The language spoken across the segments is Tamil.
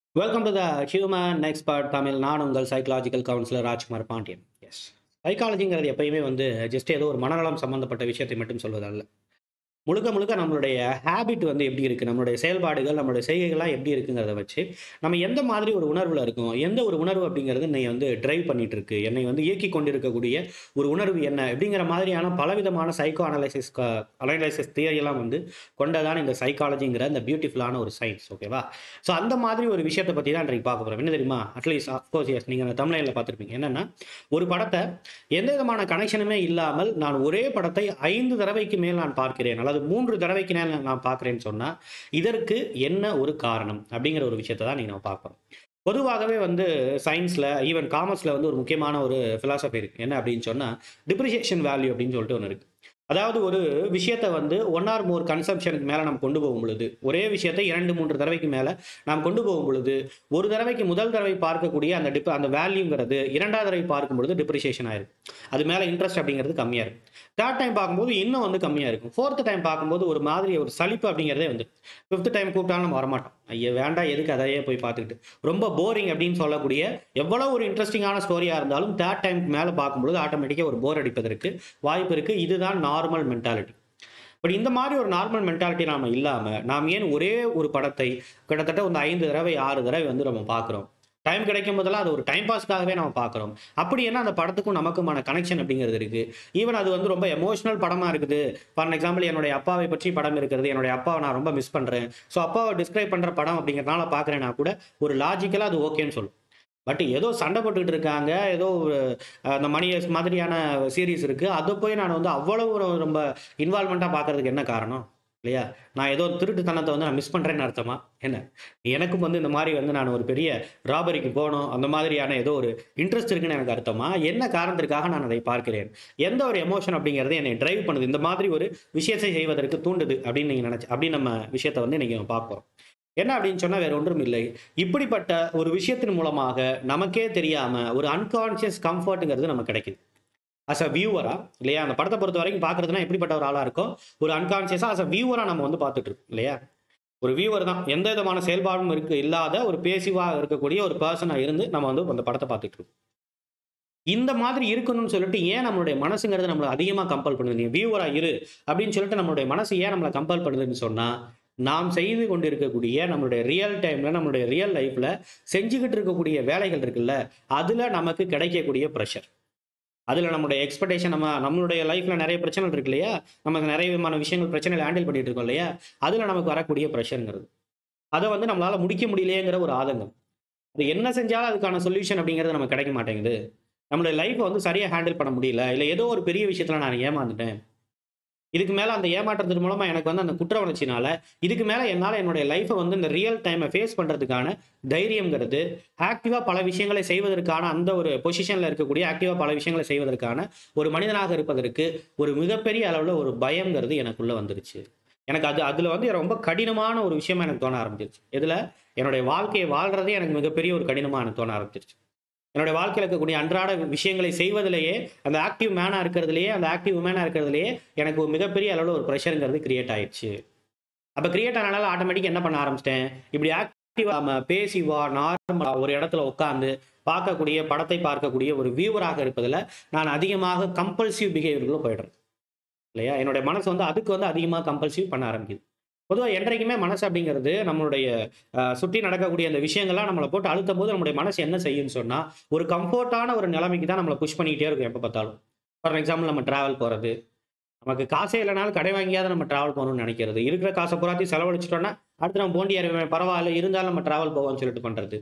welcome to the human expert Tamil நான் உங்கள் சைக்கலாஜிக்கல் கவுன்சிலர் ராஜ்குமார் பாண்டியன் எஸ் சைக்காலஜிங்கிறது எப்பயுமே வந்து ஜஸ்ட் ஏதோ ஒரு மனநலம் சம்பந்தப்பட்ட விஷயத்தை மட்டும் சொல்வதல்ல முழுக்க முழுக்க நம்மளுடைய ஹேபிட் வந்து எப்படி இருக்குது நம்மளுடைய செயல்பாடுகள் நம்மளுடைய செய்கைகள்லாம் எப்படி இருக்குங்கிறத வச்சு நம்ம எந்த மாதிரி ஒரு உணர்வில் இருக்கோம் எந்த ஒரு உணர்வு அப்படிங்கிறது என்னை வந்து டிரைவ் பண்ணிட்டு இருக்கு என்னை வந்து இயக்கி கொண்டிருக்கக்கூடிய ஒரு உணர்வு என்ன அப்படிங்கிற மாதிரியான பலவிதமான சைக்கோ அனலைசிஸ் அனலைசிஸ் தியரியெல்லாம் வந்து கொண்டதான இந்த சைக்காலஜிங்கிற இந்த பியூட்டிஃபுல்லான ஒரு சயின்ஸ் ஓகேவா ஸோ அந்த மாதிரி ஒரு விஷயத்தை பற்றி தான் இன்றைக்கு பார்க்க போகிறோம் என்ன தெரியுமா அட்லீஸ்ட் அஃப்கோர்ஸ் எஸ் நீங்கள் தமிழ்நிலையில் பார்த்துருப்பீங்க என்னென்னா ஒரு படத்தை எந்த விதமான கனெக்ஷனுமே இல்லாமல் நான் ஒரே படத்தை ஐந்து தடவைக்கு மேல் நான் பார்க்கிறேன் அல்லது மூன்று தடவைக்கு மேல் நான் பார்க்குறேன்னு சொன்னால் இதற்கு என்ன ஒரு காரணம் அப்படிங்கிற ஒரு விஷயத்தை தான் நீங்கள் நம்ம பார்க்குறோம் பொதுவாகவே வந்து சயின்ஸில் ஈவன் காமர்ஸில் வந்து ஒரு முக்கியமான ஒரு ஃபிலாசபி இருக்குது என்ன அப்படின்னு சொன்னால் டிப்ரிசியேஷன் வேல்யூ அப்படின்னு சொல்லிட்டு ஒன்று இருக்குது அதாவது ஒரு விஷயத்தை வந்து ஒன் ஆர் மோர் கன்சம்ஷனுக்கு மேலே நம்ம கொண்டு போகும் பொழுது ஒரே விஷயத்தை இரண்டு மூன்று தடவைக்கு மேலே நாம் கொண்டு போகும் பொழுது ஒரு தடவைக்கு முதல் தடவை பார்க்கக்கூடிய அந்த டிப் அந்த வேல்யூங்கிறது இரண்டாவது தடவை பார்க்கும் பொழுது டிப்ரிசியேஷன் ஆயிருக்கு அது மேலே இன்ட்ரெஸ்ட் அப்படிங்கிறது கம்மியாக இருக்கும் தேர்ட் டைம் பார்க்கும்போது இன்னும் வந்து கம்மியாக இருக்கும் ஃபோர்த் டைம் பார்க்கும்போது ஒரு மாதிரி ஒரு சலிப்பு அப்படிங்கிறதே வந்து ஃபிஃப்த் டைம் கூப்பிட்டாலும் நம்ம வரமாட்டோம் ஐயா வேண்டாம் எதுக்கு அதையே போய் பார்த்துக்கிட்டு ரொம்ப போரிங் அப்படின்னு சொல்லக்கூடிய எவ்வளோ ஒரு இன்ட்ரெஸ்டிங்கான ஸ்டோரியாக இருந்தாலும் தேர்ட் டைம்க்கு மேலே பார்க்கும்பொழுது ஆட்டோமேட்டிக்காக ஒரு போர் அடிப்பதற்கு வாய்ப்பு இருக்குது இதுதான் நார்மல் மென்டாலிட்டி பட் இந்த மாதிரி ஒரு நார்மல் மென்டாலிட்டி நாம இல்லாமல் நாம் ஏன் ஒரே ஒரு படத்தை கிட்டத்தட்ட ஒரு ஐந்து தடவை ஆறு தடவை வந்து நம்ம பார்க்குறோம் டைம் கிடைக்கும் போதெல்லாம் அது ஒரு டைம் பாஸ்க்காகவே நம்ம பார்க்குறோம் அப்படி என்ன அந்த படத்துக்கும் நமக்குமான கனெக்ஷன் அப்படிங்கிறது இருக்குது ஈவன் அது வந்து ரொம்ப எமோஷனல் படமாக இருக்குது ஃபார் எக்ஸாம்பிள் என்னுடைய அப்பாவை பற்றி படம் இருக்கிறது என்னுடைய அப்பாவை நான் ரொம்ப மிஸ் பண்ணுறேன் ஸோ அப்பாவை டிஸ்கிரைப் பண்ணுற படம் அப்படிங்கிறதுனால பார்க்குறேன்னா கூட ஒரு லாஜிக்கலாக அது ஓகேன்னு சொல்லும் பட் ஏதோ சண்டை போட்டுக்கிட்டு இருக்காங்க ஏதோ ஒரு அந்த மணி மாதிரியான சீரீஸ் இருக்குது அதை போய் நான் வந்து அவ்வளோ ஒரு ரொம்ப இன்வால்மெண்ட்டாக பார்க்கறதுக்கு என்ன காரணம் இல்லையா நான் ஏதோ திருட்டுத்தனத்தை வந்து நான் மிஸ் பண்ணுறேன்னு அர்த்தமா என்ன எனக்கும் வந்து இந்த மாதிரி வந்து நான் ஒரு பெரிய ராபரிக்கு போகணும் அந்த மாதிரியான ஏதோ ஒரு இன்ட்ரெஸ்ட் இருக்குன்னு எனக்கு அர்த்தமா என்ன காரணத்திற்காக நான் அதை பார்க்கிறேன் எந்த ஒரு எமோஷன் அப்படிங்கிறது என்னை டிரைவ் பண்ணுது இந்த மாதிரி ஒரு விஷயத்தை செய்வதற்கு தூண்டுது அப்படின்னு நீங்கள் நினச்சி அப்படின்னு நம்ம விஷயத்தை வந்து இன்றைக்கி நம்ம பார்க்குறோம் என்ன அப்படின்னு சொன்னால் வேற ஒன்றும் இல்லை இப்படிப்பட்ட ஒரு விஷயத்தின் மூலமாக நமக்கே தெரியாமல் ஒரு அன்கான்ஷியஸ் கம்ஃபர்ட்டுங்கிறது நமக்கு கிடைக்குது அஸ் அ வியூவரா இல்லையா அந்த படத்தை பொறுத்த வரைக்கும் பார்க்குறதுனா எப்படிப்பட்ட ஒரு ஆளாக இருக்கும் ஒரு அன்கான்ஷியஸாக அஸ் அ வியூவராக நம்ம வந்து பார்த்துட்டு இருக்கோம் இல்லையா ஒரு வியூவர் தான் எந்த விதமான செயல்பாடும் இருக்கு இல்லாத ஒரு பேசிவாக இருக்கக்கூடிய ஒரு பர்சனாக இருந்து நம்ம வந்து அந்த படத்தை பார்த்துட்டு இருக்கோம் இந்த மாதிரி இருக்கணும்னு சொல்லிட்டு ஏன் நம்மளுடைய மனசுங்கிறது நம்மளை அதிகமாக கம்பல் பண்ணுது நீ வியூவராக இரு அப்படின்னு சொல்லிட்டு நம்மளுடைய மனசு ஏன் நம்மளை கம்பல் பண்ணுதுன்னு சொன்னால் நாம் செய்து கொண்டு இருக்கக்கூடிய நம்மளுடைய ரியல் டைமில் நம்மளுடைய ரியல் லைஃப்பில் செஞ்சுக்கிட்டு இருக்கக்கூடிய வேலைகள் இருக்குல்ல அதில் நமக்கு கிடைக்கக்கூடிய ப்ரெஷர் அதில் நம்மளுடைய எக்ஸ்பெக்டேஷன் நம்ம நம்மளுடைய லைஃப்பில் நிறைய பிரச்சனை இருக்கு இல்லையா நமக்கு நிறைய விதமான விஷயங்கள் பிரச்சனைகள் ஹேண்டில் பண்ணிட்டு இருக்கோம் இல்லையா அதில் நமக்கு வரக்கூடிய ப்ரெஷருங்கிறது அதை வந்து நம்மளால் முடிக்க முடியலையேங்கிற ஒரு ஆதங்கம் அது என்ன செஞ்சாலும் அதுக்கான சொல்யூஷன் அப்படிங்கிறது நமக்கு கிடைக்க மாட்டேங்குது நம்மளுடைய லைஃப்பை வந்து சரியாக ஹேண்டில் பண்ண முடியல இல்லை ஏதோ ஒரு பெரிய விஷயத்தில் நான் ஏமாந்துட்டேன் இதுக்கு மேலே அந்த ஏமாற்றத்தின் மூலமாக எனக்கு வந்து அந்த குற்ற உணர்ச்சினால இதுக்கு மேலே என்னால் என்னுடைய லைஃப்பை வந்து இந்த ரியல் டைமை ஃபேஸ் பண்ணுறதுக்கான தைரியங்கிறது ஆக்டிவாக பல விஷயங்களை செய்வதற்கான அந்த ஒரு பொசிஷனில் இருக்கக்கூடிய ஆக்டிவாக பல விஷயங்களை செய்வதற்கான ஒரு மனிதனாக இருப்பதற்கு ஒரு மிகப்பெரிய அளவில் ஒரு பயங்கிறது எனக்குள்ளே வந்துருச்சு எனக்கு அது அதில் வந்து ரொம்ப கடினமான ஒரு விஷயமா எனக்கு தோண ஆரம்பிச்சிருச்சு இதில் என்னுடைய வாழ்க்கையை வாழ்கிறதே எனக்கு மிகப்பெரிய ஒரு கடினமாக எனக்கு தோண ஆரம்பிச்சிருச்சு என்னுடைய வாழ்க்கையில் இருக்கக்கூடிய அன்றாட விஷயங்களை செய்வதிலேயே அந்த ஆக்டிவ் மேனாக இருக்கிறதுலையே அந்த ஆக்டிவ் உமேனாக இருக்கிறதுலையே எனக்கு ஒரு மிகப்பெரிய அளவில் ஒரு ப்ரெஷருங்கிறது கிரியேட் ஆயிடுச்சு அப்போ கிரியேட் ஆனால ஆட்டோமேட்டிக் என்ன பண்ண ஆரம்பிச்சிட்டேன் இப்படி ஆக்டிவாக நம்ம பேசிவா நார்மலாக ஒரு இடத்துல உட்காந்து பார்க்கக்கூடிய படத்தை பார்க்கக்கூடிய ஒரு வியூவராக இருப்பதில் நான் அதிகமாக கம்பல்சிவ் பிஹேவியர்களும் போயிடுறேன் இல்லையா என்னுடைய மனசு வந்து அதுக்கு வந்து அதிகமாக கம்பல்சிவ் பண்ண ஆரம்பிக்குது பொதுவாக என்றைக்குமே மனசு அப்படிங்கிறது நம்மளுடைய சுற்றி நடக்கக்கூடிய அந்த விஷயங்கள்லாம் நம்மளை போட்டு அழுத்தும் போது நம்மளுடைய மனசு என்ன செய்யும்னு சொன்னால் ஒரு கம்ஃபர்ட்டான ஒரு நிலைமைக்கு தான் நம்மளை புஷ் பண்ணிக்கிட்டே இருக்கும் எப்போ பார்த்தாலும் ஃபார் எக்ஸாம்பிள் நம்ம ட்ராவல் போகிறது நமக்கு காசே இல்லைனாலும் கடை வாங்கியாவது நம்ம ட்ராவல் போகணும்னு நினைக்கிறது இருக்கிற காசை பூராத்தையும் செலவழிச்சிட்டோன்னா அடுத்து நம்ம போண்டி அறிவேன் பரவாயில்ல இருந்தாலும் நம்ம ட்ராவல் போவோம்னு சொல்லிட்டு பண்ணுறது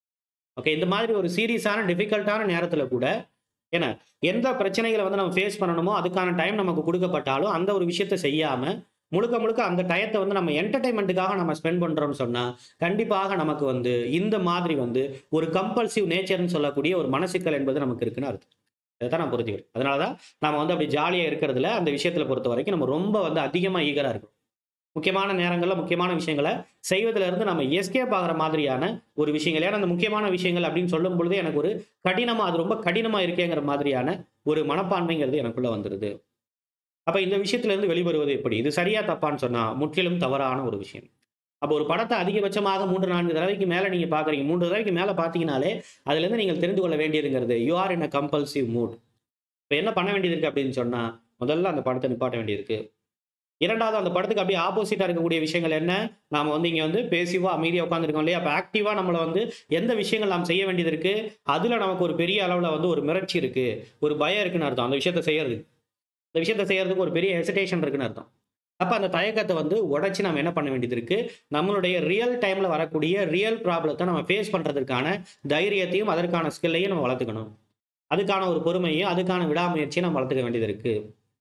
ஓகே இந்த மாதிரி ஒரு சீரியஸான டிஃபிகல்ட்டான நேரத்தில் கூட ஏன்னா எந்த பிரச்சனைகளை வந்து நம்ம ஃபேஸ் பண்ணணுமோ அதுக்கான டைம் நமக்கு கொடுக்கப்பட்டாலும் அந்த ஒரு விஷயத்தை செய்யாமல் முழுக்க முழுக்க அந்த டயத்தை வந்து நம்ம என்டர்டைன்மெண்ட்டுக்காக நம்ம ஸ்பெண்ட் பண்ணுறோம்னு சொன்னால் கண்டிப்பாக நமக்கு வந்து இந்த மாதிரி வந்து ஒரு கம்பல்சிவ் நேச்சர்னு சொல்லக்கூடிய ஒரு மனசிக்கல் என்பது நமக்கு இருக்குன்னு அர்த்தம் அதை தான் நான் புரிஞ்சுக்கிறேன் அதனால தான் நம்ம வந்து அப்படி ஜாலியாக இருக்கிறதுல அந்த விஷயத்தில் பொறுத்த வரைக்கும் நம்ம ரொம்ப வந்து அதிகமாக ஈகராக இருக்கும் முக்கியமான நேரங்களில் முக்கியமான விஷயங்களை செய்வதிலிருந்து இருந்து நம்ம எஸ்கேப் ஆகிற மாதிரியான ஒரு விஷயங்கள் ஏன்னா அந்த முக்கியமான விஷயங்கள் அப்படின்னு சொல்லும் பொழுது எனக்கு ஒரு கடினமாக அது ரொம்ப கடினமாக இருக்கேங்கிற மாதிரியான ஒரு மனப்பான்மைங்கிறது எனக்குள்ளே வந்துடுது அப்போ இந்த விஷயத்திலிருந்து வெளிவருவது எப்படி இது சரியா தப்பான்னு சொன்னால் முற்றிலும் தவறான ஒரு விஷயம் அப்போ ஒரு படத்தை அதிகபட்சமாக மூன்று நான்கு தடவைக்கு மேலே நீங்கள் பார்க்குறீங்க மூன்று தடவைக்கு மேலே பார்த்தீங்கனாலே அதுலேருந்து நீங்கள் தெரிந்து கொள்ள வேண்டியதுங்கிறது you are in a compulsive mood இப்போ என்ன பண்ண வேண்டியது இருக்குது அப்படின்னு சொன்னால் முதல்ல அந்த படத்தை நிப்பாட்ட வேண்டியிருக்கு இரண்டாவது அந்த படத்துக்கு அப்படியே ஆப்போசிட்டாக இருக்கக்கூடிய விஷயங்கள் என்ன நாம வந்து இங்கே வந்து பேசிவாக அமைதியாக உட்காந்துருக்கோம் இல்லையா அப்போ ஆக்டிவாக நம்மளை வந்து எந்த விஷயங்கள் நாம் செய்ய வேண்டியது இருக்குது அதில் நமக்கு ஒரு பெரிய அளவில் வந்து ஒரு மிரட்சி இருக்குது ஒரு பயம் இருக்குன்னு அர்த்தம் அந்த விஷயத்தை செய்யறது இந்த விஷயத்தை செய்யறதுக்கு ஒரு பெரிய ஹெசிடேஷன் இருக்குன்னு அர்த்தம் அப்போ அந்த தயக்கத்தை வந்து உடச்சி நம்ம என்ன பண்ண வேண்டியது இருக்கு நம்மளுடைய ரியல் டைமில் வரக்கூடிய ரியல் ப்ராப்ளத்தை நம்ம ஃபேஸ் பண்ணுறதுக்கான தைரியத்தையும் அதற்கான ஸ்கில்லையும் நம்ம வளர்த்துக்கணும் அதுக்கான ஒரு பொறுமையும் அதுக்கான விடாமுயற்சியும் நம்ம வளர்த்துக்க வேண்டியது இருக்கு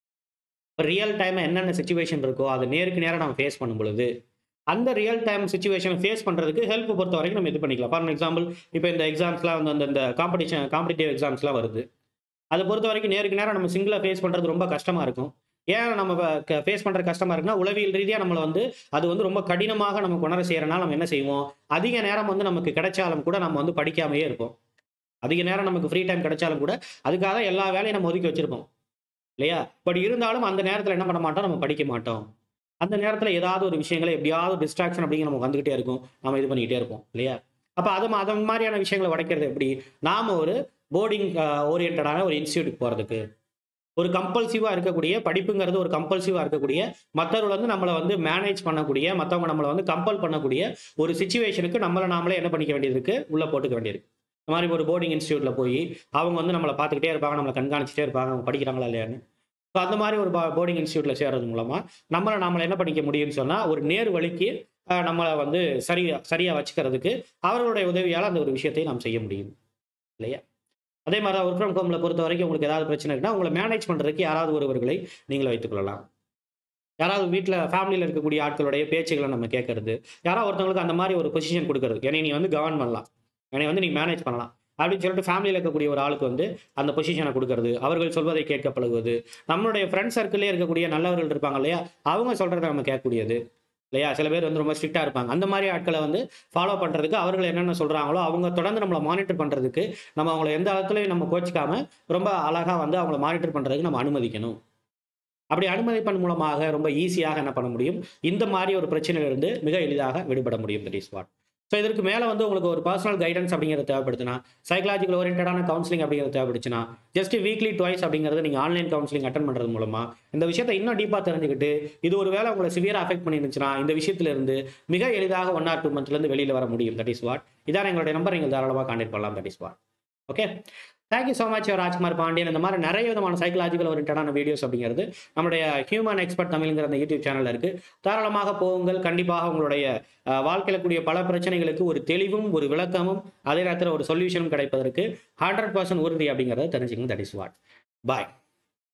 இப்போ ரியல் டைமில் என்னென்ன சுச்சுவேஷன் இருக்கோ அதை நேருக்கு நேரம் நம்ம ஃபேஸ் பண்ணும் பொழுது அந்த ரியல் டைம் சுச்சுவேஷனை ஃபேஸ் பண்ணுறதுக்கு ஹெல்ப் பொறுத்த வரைக்கும் நம்ம இது பண்ணிக்கலாம் ஃபார் எக்ஸாம்பிள் இப்போ இந்த எக்ஸாம்ஸ்லாம் வந்து அந்த இந்த காம்படிஷன் காம்படிட்டிவ் எக்ஸாம்ஸ்லாம் வருது அதை பொறுத்த வரைக்கும் நேருக்கு நேரம் நம்ம சிங்கிளாக ஃபேஸ் பண்ணுறது ரொம்ப கஷ்டமாக இருக்கும் ஏன் நம்ம ஃபேஸ் பண்ணுற கஷ்டமாக இருக்குன்னா உளவியல் ரீதியாக நம்மளை வந்து அது வந்து ரொம்ப கடினமாக நம்ம உணர செய்கிறனால நம்ம என்ன செய்வோம் அதிக நேரம் வந்து நமக்கு கிடைச்சாலும் கூட நம்ம வந்து படிக்காமையே இருப்போம் அதிக நேரம் நமக்கு ஃப்ரீ டைம் கிடைச்சாலும் கூட அதுக்காக எல்லா வேலையும் நம்ம ஒதுக்கி வச்சிருப்போம் இல்லையா பட் இருந்தாலும் அந்த நேரத்தில் என்ன பண்ண மாட்டோம் நம்ம படிக்க மாட்டோம் அந்த நேரத்தில் ஏதாவது ஒரு விஷயங்களை எப்படியாவது டிஸ்ட்ராக்ஷன் அப்படிங்கிற நம்ம வந்துகிட்டே இருக்கும் நம்ம இது பண்ணிக்கிட்டே இருப்போம் இல்லையா அப்போ அது அது மாதிரியான விஷயங்களை உடைக்கிறது எப்படி நாம ஒரு போர்டிங் ஓரியன்டான ஒரு இன்ஸ்டியூட்டுக்கு போகிறதுக்கு ஒரு கம்பல்சிவாக இருக்கக்கூடிய படிப்புங்கிறது ஒரு கம்பல்சிவாக இருக்கக்கூடிய மற்றவர்கள் வந்து நம்மளை வந்து மேனேஜ் பண்ணக்கூடிய மற்றவங்க நம்மளை வந்து கம்பல் பண்ணக்கூடிய ஒரு சுச்சுவேஷனுக்கு நம்மளை நாமளே என்ன பண்ணிக்க வேண்டியது இருக்கு உள்ள போட்டுக்க வேண்டியது இந்த மாதிரி ஒரு போர்டிங் இன்ஸ்டியூட்ல போய் அவங்க வந்து நம்மளை பார்த்துக்கிட்டே இருப்பாங்க நம்மளை கண்காணிச்சிட்டே இருப்பாங்க அவங்க படிக்கிறாங்களா இல்லையான்னு ஸோ அந்த மாதிரி ஒரு போர்டிங் இன்ஸ்டியூட்ல சேர்றது மூலமா நம்மளை நம்மளை என்ன பண்ணிக்க முடியும்னு சொன்னா ஒரு நேர் வழிக்கு அஹ், நம்மளை வந்து சரியா சரியா வச்சுக்கிறதுக்கு அவர்களுடைய உதவியால் அந்த ஒரு விஷயத்தை நாம் செய்ய முடியும் இல்லையா அதே மாதிரி தான் ஒர்க் ஃப்ரம் ஹோம்ல பொறுத்த வரைக்கும் உங்களுக்கு ஏதாவது பிரச்சனை இருக்குன்னா உங்களை மேனேஜ் பண்றதுக்கு யாராவது ஒருவர்களை நீங்கள் வைத்துக் கொள்ளலாம் யாராவது வீட்டில் ஃபேமிலியில் இருக்கக்கூடிய ஆட்களுடைய பேச்சுகளை நம்ம கேட்கறது யாராவது ஒருத்தவங்களுக்கு அந்த மாதிரி ஒரு பொசிஷன் கொடுக்கறது என்னை நீ வந்து கவர்ன் பண்ணலாம் என்னை வந்து நீ மேனேஜ் பண்ணலாம் அப்படின்னு சொல்லிட்டு ஃபேமிலியில் இருக்கக்கூடிய ஒரு ஆளுக்கு வந்து அந்த பொசிஷனை கொடுக்கறது அவர்கள் சொல்வதை கேட்க பழகுவது நம்மளுடைய ஃப்ரெண்ட் சர்க்கிளே இருக்கக்கூடிய நல்லவர்கள் இருப்பாங்க இல்லையா அவங்க சொல்றதை நம்ம கேட்கக்கூடியது இல்லையா சில பேர் வந்து ரொம்ப ஸ்ட்ரிக்டாக இருப்பாங்க அந்த மாதிரி ஆட்களை வந்து ஃபாலோ பண்ணுறதுக்கு அவர்கள் என்னென்ன சொல்கிறாங்களோ அவங்க தொடர்ந்து நம்மளை மானிட்டர் பண்ணுறதுக்கு நம்ம அவங்கள எந்த இடத்துலையும் நம்ம கோச்சிக்காம ரொம்ப அழகாக வந்து அவங்கள மானிட்டர் பண்ணுறதுக்கு நம்ம அனுமதிக்கணும் அப்படி அனுமதிப்பன் மூலமாக ரொம்ப ஈஸியாக என்ன பண்ண முடியும் இந்த மாதிரி ஒரு பிரச்சனையிலிருந்து மிக எளிதாக விடுபட முடியும் தட் இஸ் வாட் ஸோ இதற்கு மேலே வந்து உங்களுக்கு ஒரு பர்சனல் கைடன்ஸ் அப்படிங்கிறது தேவைப்படுதுன்னா சைக்கலாஜிக்கல் ஓரியன்டான கவுன்சிலிங் அப்படிங்கிறது தேவைப்படுச்சுன்னா ஜஸ்ட் வீக்லி டுவைஸ் அப்படிங்கிறது நீங்கள் ஆன்லைன் கவுன்சிலிங் அட்டன் பண்ணுறது மூலமா இந்த விஷயத்தை இன்னும் டீப்பாக தெரிஞ்சுக்கிட்டு இது ஒரு வேளை உங்களை சிவியராக அஃபெக்ட் பண்ணிருந்துச்சுன்னா இந்த விஷயத்துல இருந்து மிக எளிதாக ஒன் ஆர் டூ மந்த்லேருந்து வெளியில் வர முடியும் தட் இஸ் வாட் இதான் எங்களுடைய நம்பர் நீங்கள் தாராளமாக கான்டெக்ட் பண்ணலாம் that is what okay thank you so much Rajkumar Pandian இந்த மாதிரி நிறைய விதமான சைக்கலாஜிக்கல் ஓரியன்டான வீடியோஸ் அப்படிங்கிறது நம்முடைய ஹியூமன் எக்ஸ்பர்ட் தமிழ்ங்கிற அந்த யூடியூப் சேனலில் இருக்குது தாராளமாக போகுங்கள் கண்டிப்பாக உங்களுடைய அஹ், வாழ்க்கையில கூடிய பல பிரச்சனைகளுக்கு ஒரு தெளிவும் ஒரு விளக்கமும் அதே நேரத்தில் ஒரு சொல்யூஷனும் கிடைப்பதற்கு ஹண்ட்ரட் பர்சன்ட் உறுதி அப்படிங்கிறத தெரிஞ்சுக்கணும் தட் இஸ் வாட் பாய்